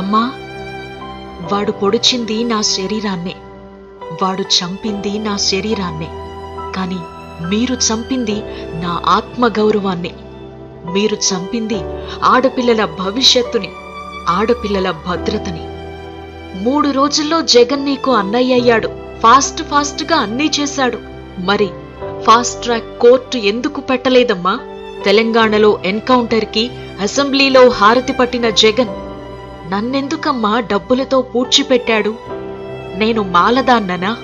అమ్మా వాడు పొడిచింది నా శరీరాన్నే వాడు చంపింది నా శరీరాన్నే కాని మీరు చంపింది నా ఆత్మ గౌరవాన్ని మీరు చంపింది ఆడపిల్లల భవిష్యత్తుని ఆడపిల్లల భద్రతని మూడు రోజుల్లో జగన్ నీకు అన్నయ్య అయ్యాడు ఫాస్ట్ ఫాస్ట్ గా అన్నీ చేశాడు మరి ఫాస్ట్ ట్రాక్ కోర్టు ఎందుకు పెట్టలేదమ్మా తెలంగాణలో ఎన్కౌంటర్ కి అసెంబ్లీలో హారతి పట్టిన జగన్ నన్నెందుకమ్మా డబ్బులతో పూడ్చిపెట్టాడు నేను మాలదాన్ననా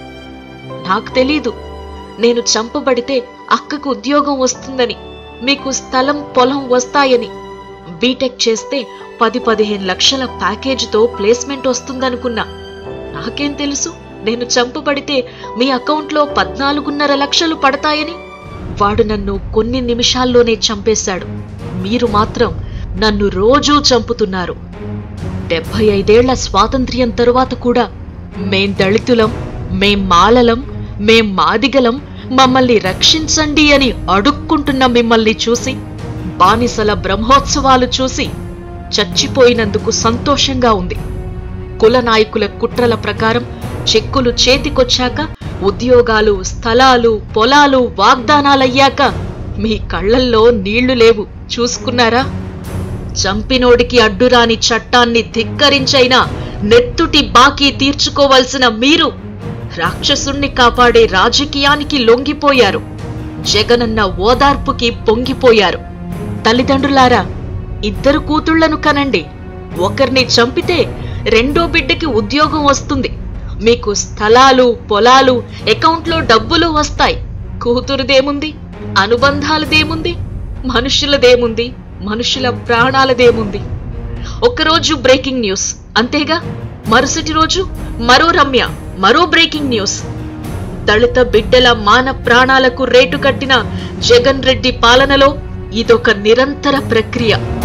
నాకు తెలీదు నేను చంపబడితే అక్కకు ఉద్యోగం వస్తుందని మీకు స్థలం పొలం వస్తాయని బీటెక్ చేస్తే పది పదిహేను లక్షల ప్యాకేజీతో ప్లేస్మెంట్ వస్తుందనుకున్నా నాకేం తెలుసు నేను చంపబడితే మీ అకౌంట్లో పద్నాలుగున్నర లక్షలు పడతాయని వాడు నన్ను కొన్ని నిమిషాల్లోనే చంపేశాడు మీరు మాత్రం నన్ను రోజూ చంపుతున్నారు డెబ్బై ఐదేళ్ల స్వాతంత్ర్యం తరువాత కూడా మేం దళితులం మేం మాలలం మేం మాదిగలం మమ్మల్ని రక్షించండి అని అడుక్కుంటున్న మిమ్మల్ని చూసి బానిసల బ్రహ్మోత్సవాలు చూసి చచ్చిపోయినందుకు సంతోషంగా ఉంది కుల నాయకుల కుట్రల ప్రకారం చెక్కులు చేతికొచ్చాక ఉద్యోగాలు స్థలాలు పొలాలు వాగ్దానాలయ్యాక మీ కళ్ళల్లో నీళ్లు లేవు చూసుకున్నారా చంపినోడికి అడ్డురాని చట్టాన్ని ధిక్కరించైనా నెత్తుటి బాకీ తీర్చుకోవలసిన మీరు రాక్షసుణ్ణి కాపాడే రాజకీయానికి లొంగిపోయారు జగనన్న ఓదార్పుకి పొంగిపోయారు తల్లిదండ్రులారా ఇద్దరు కూతుళ్లను కనండి ఒకరిని చంపితే రెండో బిడ్డకి ఉద్యోగం వస్తుంది మీకు స్థలాలు పొలాలు అకౌంట్లో డబ్బులు వస్తాయి కూతురుదేముంది అనుబంధాలదేముంది మనుషులదేముంది మనుషుల ప్రాణాలదేముంది ఒకరోజు బ్రేకింగ్ న్యూస్ అంతేగా మరుసటి రోజు మరో రమ్య మరో బ్రేకింగ్ న్యూస్ దళిత బిడ్డల మాన ప్రాణాలకు రేటు కట్టిన జగన్ రెడ్డి పాలనలో ఇదొక నిరంతర ప్రక్రియ